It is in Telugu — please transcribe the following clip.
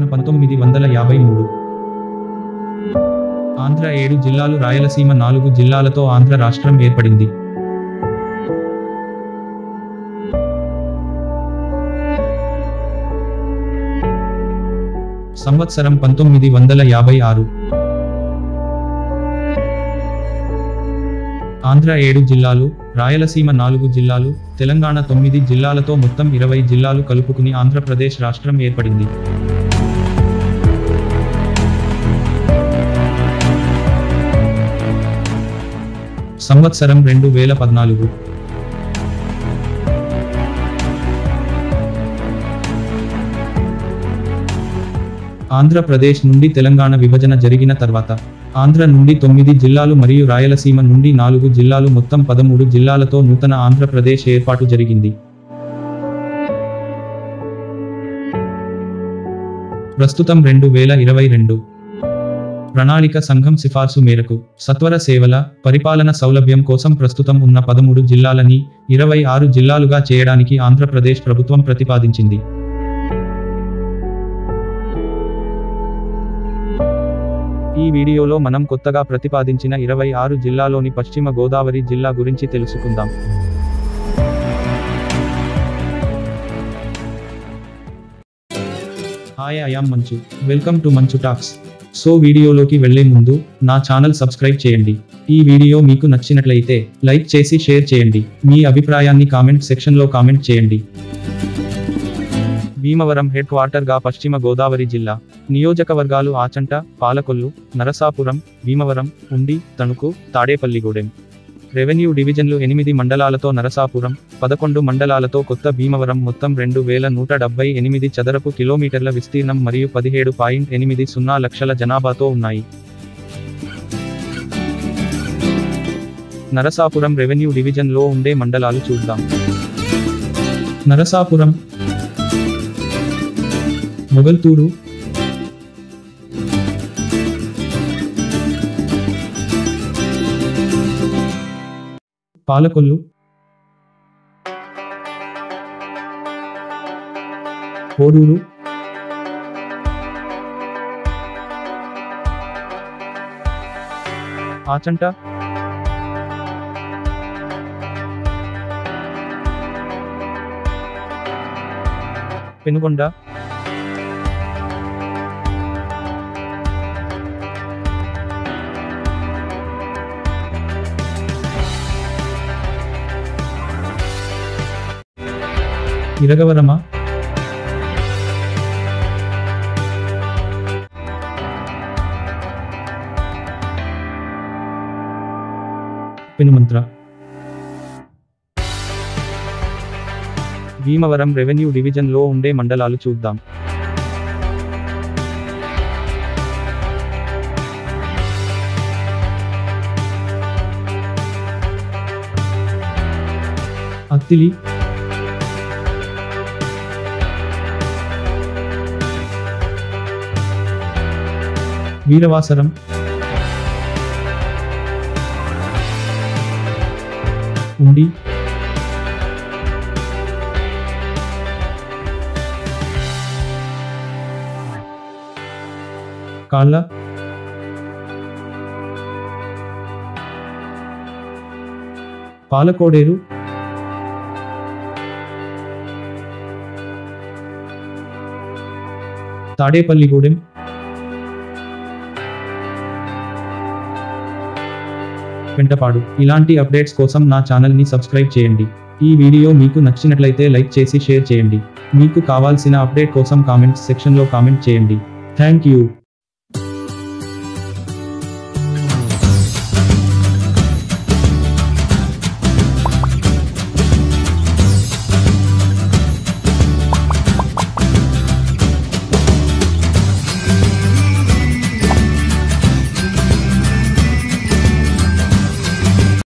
పంతొమ్మిది వందల యాభై మూడు ఆంధ్ర ఏడు జిల్లాలు రాయలసీమ నాలుగు జిల్లాలతో ఆంధ్ర రాష్ట్రం ఏర్పడింది సంవత్సరం పంతొమ్మిది వందల యాభై ఆరు ఆంధ్ర ఏడు జిల్లాలు రాయలసీమ నాలుగు జిల్లాలు తెలంగాణ తొమ్మిది జిల్లాలతో మొత్తం ఇరవై జిల్లాలు కలుపుకుని ఆంధ్రప్రదేశ్ రాష్ట్రం ఏర్పడింది సంవత్సరం రెండు వేల పద్నాలుగు ఆంధ్రప్రదేశ్ నుండి తెలంగాణ విభజన జరిగిన తర్వాత ఆంధ్ర నుండి తొమ్మిది జిల్లాలు మరియు రాయలసీమ నుండి నాలుగు జిల్లాలు మొత్తం పదమూడు జిల్లాలతో నూతన ఆంధ్రప్రదేశ్ ఏర్పాటు జరిగింది ప్రస్తుతం రెండు వేల ఇరవై రెండు ప్రణాళిక సంఘం సిఫార్సు మేరకు సత్వర సేవల పరిపాలన సౌలభ్యం కోసం ప్రస్తుతం ఉన్న పదమూడు జిల్లాలని ఇరవై ఆరు జిల్లాలుగా చేయడానికి ఆంధ్రప్రదేశ్ ప్రభుత్వం ప్రతిపాదించింది ఈ వీడియోలో మనం కొత్తగా ప్రతిపాదించిన ఇరవై ఆరు జిల్లాలోని పశ్చిమ గోదావరి జిల్లా గురించి తెలుసుకుందాం hi I'm Manchu welcome to Manchu talks so వీడియోలోకి వెళ్లే ముందు నా ఛానల్ సబ్స్క్రైబ్ చేయండి ఈ వీడియో మీకు నచ్చినట్లయితే లైక్ చేసి షేర్ చేయండి మీ అభిప్రాయాన్ని కామెంట్ సెక్షన్లో కామెంట్ చేయండి భీమవరం హెడ్ క్వార్టర్గా పశ్చిమ గోదావరి జిల్లా నియోజకవర్గాలు ఆచంట పాలకొల్లు నరసాపురం భీమవరం ఉండి తణుకు తాడేపల్లిగూడెం రెవెన్యూ డివిజన్లు ఎనిమిది మండలాలతో నరసాపురం పదకొండు మండలాలతో కొత్త భీమవరం మొత్తం రెండు వేల నూట డెబ్బై ఎనిమిది చదరపు కిలోమీటర్ల విస్తీర్ణం మరియు పదిహేడు పాయింట్ ఎనిమిది సున్నా లక్షల జనాభాతో ఉన్నాయి నరసాపురం రెవెన్యూ డివిజన్లో ఉండే మండలాలు చూద్దాం నరసాపురం మొగల్తూరు పాలకొల్లు కోడూరు ఆచంట పెనుగొండ ఇరగవరమా పెనుమంత్ర భీమవరం రెవెన్యూ డివిజన్లో ఉండే మండలాలు చూద్దాం అత్తిలి వీరవాసరం ఉండి కాళ్ళ పాలకోడేరు తాడేపల్లిగూడెం వెంటపాడు ఇలాంటి అప్డేట్స్ కోసం నా ఛానల్ని సబ్స్క్రైబ్ చేయండి ఈ వీడియో మీకు నచ్చినట్లయితే లైక్ చేసి షేర్ చేయండి మీకు కావాల్సిన అప్డేట్ కోసం కామెంట్స్ సెక్షన్లో కామెంట్ చేయండి థ్యాంక్ యూ